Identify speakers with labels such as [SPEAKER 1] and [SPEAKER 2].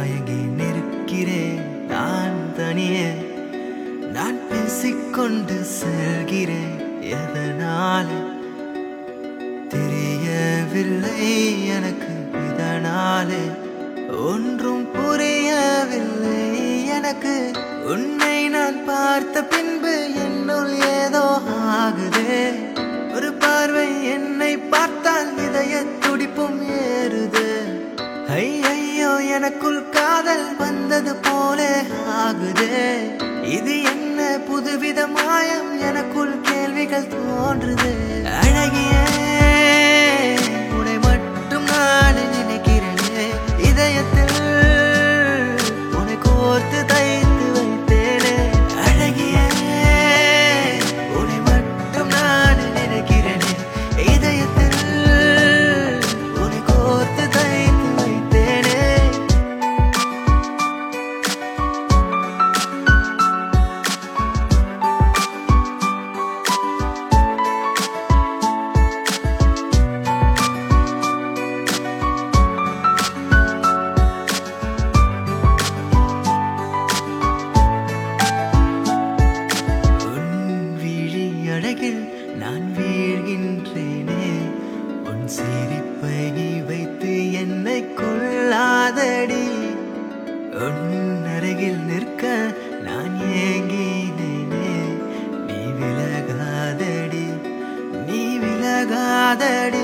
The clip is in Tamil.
[SPEAKER 1] மயங்கி நிற்கிறேன் நான் தனியே நான் பேசிக்கொண்டு செல்கிறேன் எதனால தெரியவில்லை எனக்கு இதனாலே ஒன்றும் புரியவில்லை எனக்கு உன்னை நான் பார்த்த பின்பு என்னுள் ஏதோ ஆகுதே ஒரு பார்வை என்னை பார்த்தால் இதய துடிப்பும் ஏறுது ஐயையோ எனக்குள் காதல் வந்தது போலே ஆகுதே இது என்ன புதுவித மாயம் எனக்குள் கேள்விகள் தோன்றுது அழகிய உன்னை மட்டும் நான் நினைக்கிறேனே இதயத்தில் உன்னை கோர்த்து தைத்து வைத்தேனே அழகிய உன்னை மட்டும் நான் நினைக்கிறேனே இதயத்தில் உன்னை கோர்த்து தைத்து வைத்தேனே உன் விழி அழகில் நான் வீழ்கின்றேனே உன் சிரிப்பை வைத்து என்னை கொள்ளாதடி உன் அருகில் நிற்க நான் ஏங்கினேனே நீ விலகாதடி நீ விலகாதடி